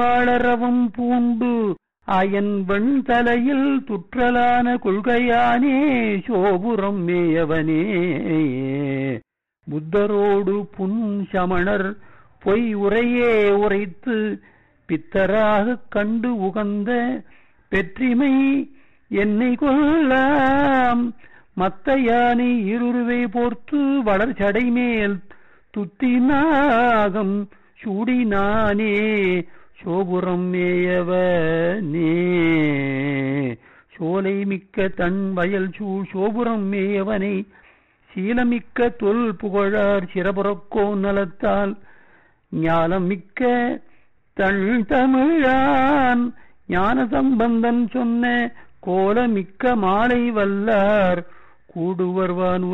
ஆளரவம் பூண்டு அயன் வெண் தலையில் துற்றலான கொள்கையானே சோபுரம் மேயவனே புத்தரோடு புன் சமணர் பொய் உரையே உரைத்து பித்தராகக் கண்டு உகந்த பெற்றிமை என்னை கொல்லாம் மத்த யானை இருருவை போர்த்து வளர்ச்சடை மேல் துத்தினாகம் சூடினானே சோபுரம் மேயவனே சோலை மிக்க தன் வயல் சூழ் சோபுரம் மேயவனை சீலமிக்க தொல் புகழார் சிறபுறக்கோ நலத்தால் ஞானம் மிக்க தள் தமிழான் ஞான சம்பந்தன் சொன்ன கோலமிக்க மாலை வல்லார் கூடுவர்வான்